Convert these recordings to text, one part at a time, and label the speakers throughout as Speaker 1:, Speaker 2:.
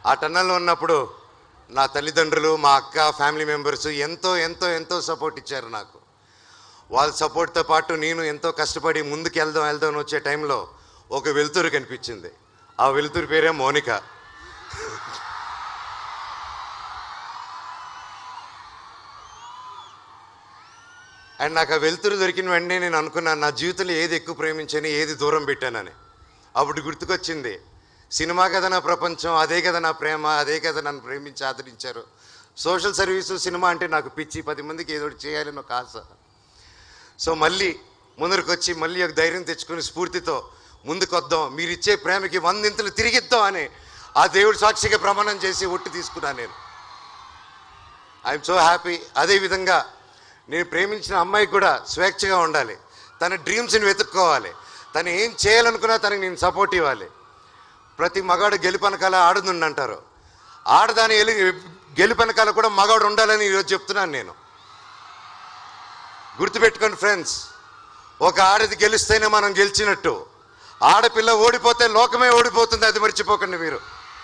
Speaker 1: ఆ టన్నల్లో ఉన్నప్పుడు నా తల్లిదండ్రులు మా అక్క ఫ్యామిలీ మెంబర్స్ ఎంతో ఎంతో ఎంతో సపోర్ట్ ఇచ్చారు నాకు వాళ్ళ సపోర్ట్తో పాటు నేను ఎంతో కష్టపడి ముందుకు వెళ్దాం వెళ్దాం అని వచ్చే టైంలో ఒక వెలుతురు కనిపించింది ఆ వెలుతురు పేరే మౌనిక అండ్ నాకు ఆ వెలుతురు దొరికిన వెంటనే నేను అనుకున్నాను నా జీవితంలో ఏది ఎక్కువ ప్రేమించాను ఏది దూరం పెట్టానని అప్పుడు గుర్తుకొచ్చింది సినిమా కదా నా ప్రపంచం అదే కదా నా ప్రేమ అదే కదా నన్ను ప్రేమించి ఆదరించారు సోషల్ సర్వీసు సినిమా అంటే నాకు పిచ్చి పది మందికి ఏదో ఒకటి చేయాలని ఒక ఆశ సో మళ్ళీ ముందరికి వచ్చి మళ్ళీ ఒక ధైర్యం తెచ్చుకుని స్ఫూర్తితో ముందుకు వద్దాం మీరు ఇచ్చే ప్రేమకి వందింతలు తిరిగిద్దాం అని ఆ దేవుడు సాక్షిగా ప్రమాణం చేసి ఒట్టు తీసుకున్నాను నేను ఐఎమ్ సో హ్యాపీ అదేవిధంగా నేను ప్రేమించిన అమ్మాయి కూడా స్వేచ్ఛగా ఉండాలి తన డ్రీమ్స్ని వెతుక్కోవాలి తను ఏం చేయాలనుకున్నా తనకి నేను సపోర్ట్ ఇవ్వాలి ప్రతి మగాడు గెలుపనకాల ఆడుందండి అంటారు ఆడదాని ఎలి గెలుపనకాల కూడా మగాడు ఉండాలని ఈరోజు చెప్తున్నాను నేను గుర్తుపెట్టుకోండి ఫ్రెండ్స్ ఒక ఆడది గెలిస్తేనే మనం గెలిచినట్టు ఆడపిల్ల ఓడిపోతే లోకమే ఓడిపోతుంది అది మర్చిపోకండి మీరు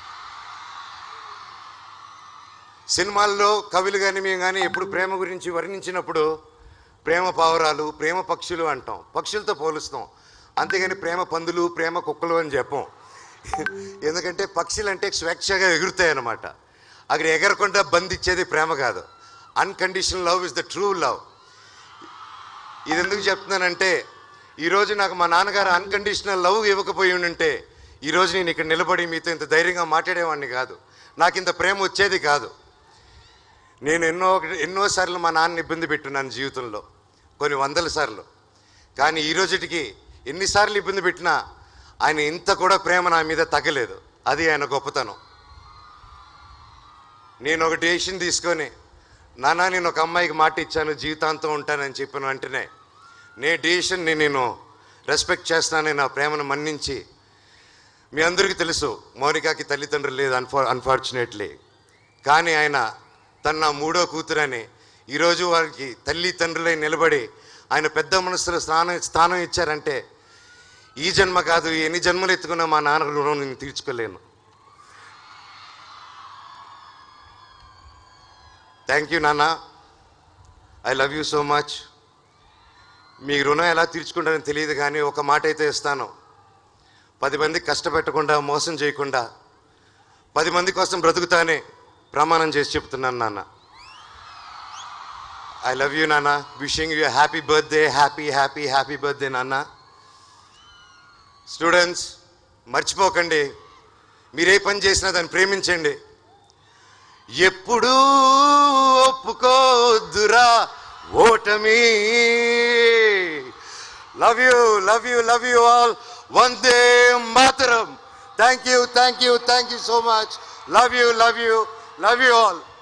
Speaker 1: సినిమాల్లో కవులు కానీ మేము కానీ ఎప్పుడు ప్రేమ గురించి వర్ణించినప్పుడు ప్రేమ పావురాలు ప్రేమ పక్షులు అంటాం పక్షులతో పోలుస్తాం అంతేగాని ప్రేమ పందులు ప్రేమ కుక్కలు అని చెప్పం ఎందుకంటే పక్షులు అంటే స్వేచ్ఛగా ఎగురుతాయి అన్నమాట అక్కడ ఎగరకుండా బంధించేది ప్రేమ కాదు unconditional love is the true love ఇది ఎందుకు చెప్తున్నానంటే ఈరోజు నాకు మా నాన్నగారు అన్కండిషనల్ లవ్ ఇవ్వకపోయి ఉంటే ఈరోజు నేను ఇక్కడ నిలబడి మీతో ఇంత ధైర్యంగా మాట్లాడేవాడిని కాదు నాకు ఇంత ప్రేమ వచ్చేది కాదు నేను ఎన్నో ఎన్నోసార్లు మా నాన్న ఇబ్బంది పెట్టున్నాను జీవితంలో కొన్ని వందల సార్లు కానీ ఈ రోజుటికి ఎన్నిసార్లు ఇబ్బంది పెట్టినా ఆయన ఇంత కూడా ప్రేమ నా మీద తగ్గలేదు అది ఆయన గొప్పతనం నేను ఒక డెసిషన్ తీసుకొని నాన్న నేను ఒక అమ్మాయికి మాట ఇచ్చాను జీవితాంతం ఉంటానని చెప్పిన వెంటనే నే డెసిషన్ని నేను రెస్పెక్ట్ చేస్తానని నా ప్రేమను మన్నించి మీ అందరికీ తెలుసు మౌనికాకి తల్లిదండ్రులు లేదు అన్ఫా అన్ఫార్చునేట్లీ కానీ ఆయన తన నా మూడో కూతురని ఈరోజు వారికి తల్లి తండ్రులై నిలబడి ఆయన పెద్ద మనసులో స్థానం స్థానం ఇచ్చారంటే ఈ జన్మ కాదు ఎన్ని జన్మలు ఎత్తుకున్న మా నాన్న రుణం నేను తీర్చుకోలేను థ్యాంక్ యూ నాన్న I love you so much మీ రుణం ఎలా తీర్చుకుంటానో తెలియదు కానీ ఒక మాట అయితే ఇస్తాను పది మందికి కష్టపెట్టకుండా మోసం చేయకుండా పది మంది కోసం బ్రతుకుతానే ప్రమాణం చేసి చెప్తున్నాను నాన్న ఐ లవ్ యూ నాన్న wishing you happy birthday happy happy happy birthday నాన్న స్టూడెంట్స్ మర్చిపోకండి మీరే పని చేసినా దాన్ని ప్రేమించండి ఎప్పుడూ ఒప్పుకోద్దురా ఓటమి love you love you love you all Vande Mataram thank you thank you thank you so much love you love you love you all